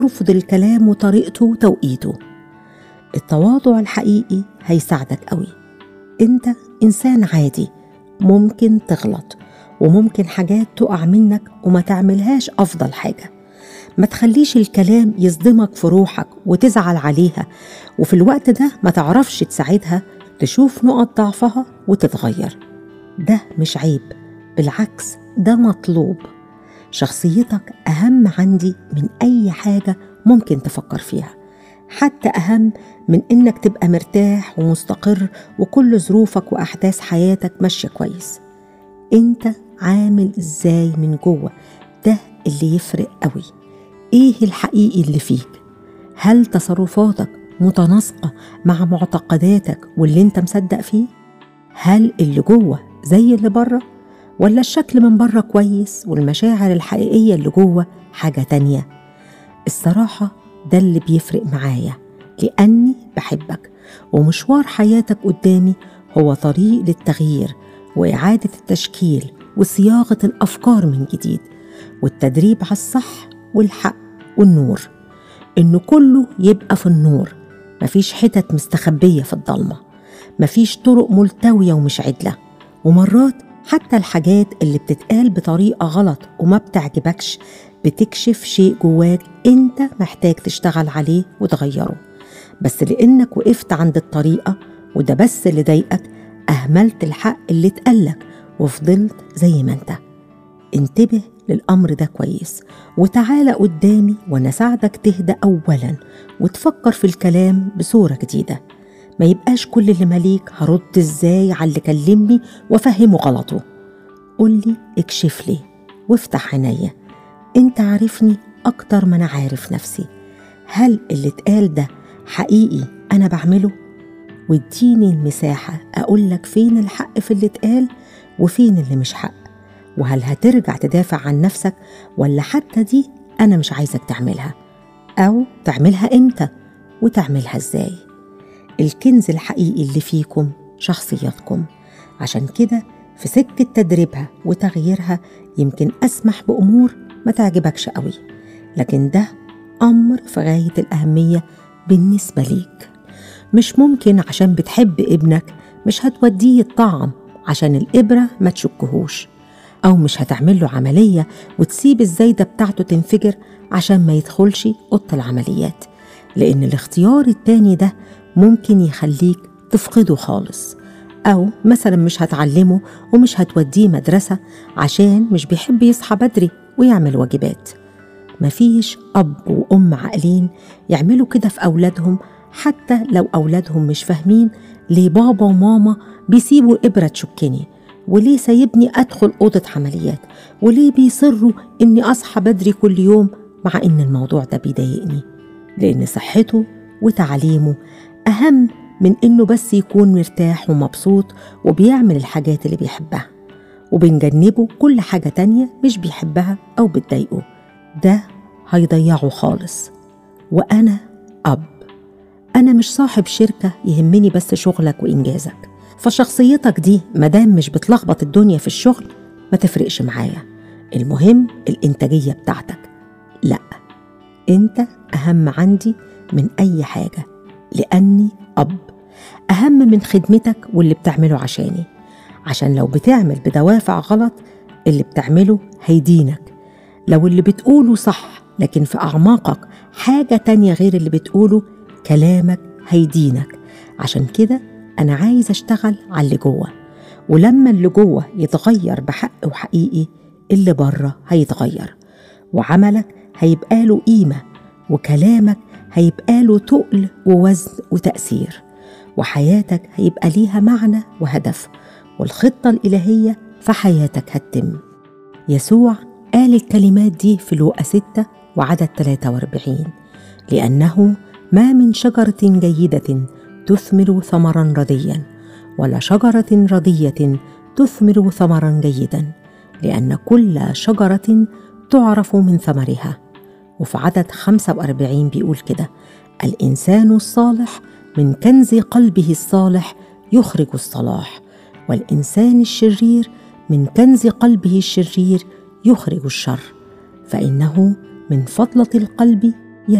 رفض الكلام وطريقته وتوقيته التواضع الحقيقي هيساعدك قوي انت انسان عادي ممكن تغلط وممكن حاجات تقع منك وما تعملهاش افضل حاجه ما تخليش الكلام يصدمك في روحك وتزعل عليها وفي الوقت ده ما تعرفش تساعدها تشوف نقط ضعفها وتتغير ده مش عيب بالعكس ده مطلوب شخصيتك أهم عندي من أي حاجة ممكن تفكر فيها حتى أهم من إنك تبقى مرتاح ومستقر وكل ظروفك وأحداث حياتك ماشية كويس أنت عامل إزاي من جوه ده اللي يفرق قوي إيه الحقيقي اللي فيك هل تصرفاتك متناسقة مع معتقداتك واللي أنت مصدق فيه هل اللي جوه زي اللي بره ولا الشكل من بره كويس والمشاعر الحقيقية اللي جوه حاجة تانية الصراحة ده اللي بيفرق معايا لأني بحبك ومشوار حياتك قدامي هو طريق للتغيير وإعادة التشكيل وصياغة الأفكار من جديد والتدريب على الصح والحق والنور إنه كله يبقى في النور مفيش حتت مستخبية في الضلمة مفيش طرق ملتوية ومش عدلة ومرات حتى الحاجات اللي بتتقال بطريقة غلط وما بتعجبكش بتكشف شيء جواك انت محتاج تشتغل عليه وتغيره بس لانك وقفت عند الطريقة وده بس اللي ضايقك اهملت الحق اللي اتقالك وفضلت زي ما انت انتبه للأمر ده كويس وتعالى قدامي وأنا أساعدك تهدى أولا وتفكر في الكلام بصورة جديدة ما يبقاش كل اللي مليك هرد ازاي على اللي كلمني وافهمه غلطه قولي اكشف لي وافتح عينيا انت عارفني اكتر ما انا عارف نفسي هل اللي اتقال ده حقيقي انا بعمله واديني المساحة أقولك فين الحق في اللي اتقال وفين اللي مش حق وهل هترجع تدافع عن نفسك ولا حتى دي أنا مش عايزك تعملها أو تعملها إمتى وتعملها إزاي الكنز الحقيقي اللي فيكم شخصياتكم عشان كده في سكة تدريبها وتغييرها يمكن أسمح بأمور ما تعجبكش قوي لكن ده أمر في غاية الأهمية بالنسبة ليك مش ممكن عشان بتحب ابنك مش هتوديه الطعم عشان الإبرة ما تشكهوش أو مش هتعمل له عملية وتسيب الزايدة بتاعته تنفجر عشان ما يدخلش أوضة العمليات لأن الاختيار التاني ده ممكن يخليك تفقده خالص أو مثلا مش هتعلمه ومش هتوديه مدرسة عشان مش بيحب يصحى بدري ويعمل واجبات مفيش أب وأم عاقلين يعملوا كده في أولادهم حتى لو أولادهم مش فاهمين ليه بابا وماما بيسيبوا إبرة تشكني وليه سايبني أدخل أوضة عمليات وليه بيصروا إني أصحى بدري كل يوم مع إن الموضوع ده بيضايقني لأن صحته وتعليمه أهم من إنه بس يكون مرتاح ومبسوط وبيعمل الحاجات اللي بيحبها وبنجنبه كل حاجة تانية مش بيحبها أو بتضايقه ده هيضيعه خالص وأنا أب أنا مش صاحب شركة يهمني بس شغلك وإنجازك فشخصيتك دي مدام مش بتلخبط الدنيا في الشغل ما تفرقش معايا المهم الإنتاجية بتاعتك لأ أنت أهم عندي من أي حاجة لأني أب أهم من خدمتك واللي بتعمله عشاني عشان لو بتعمل بدوافع غلط اللي بتعمله هيدينك لو اللي بتقوله صح لكن في أعماقك حاجة تانية غير اللي بتقوله كلامك هيدينك عشان كده أنا عايز أشتغل على اللي جوه ولما اللي جوه يتغير بحق وحقيقي اللي بره هيتغير وعملك هيبقى له قيمة وكلامك هيبقى له تقل ووزن وتأثير وحياتك هيبقى ليها معنى وهدف والخطة الإلهية في حياتك هتتم يسوع قال الكلمات دي في لوقا 6 وعدد 43 لأنه ما من شجرة جيدة تثمر ثمرا رديا ولا شجرة ردية تثمر ثمرا جيدا لأن كل شجرة تعرف من ثمرها وفي عدد 45 بيقول كده الإنسان الصالح من كنز قلبه الصالح يخرج الصلاح والإنسان الشرير من كنز قلبه الشرير يخرج الشر فإنه من فضلة القلب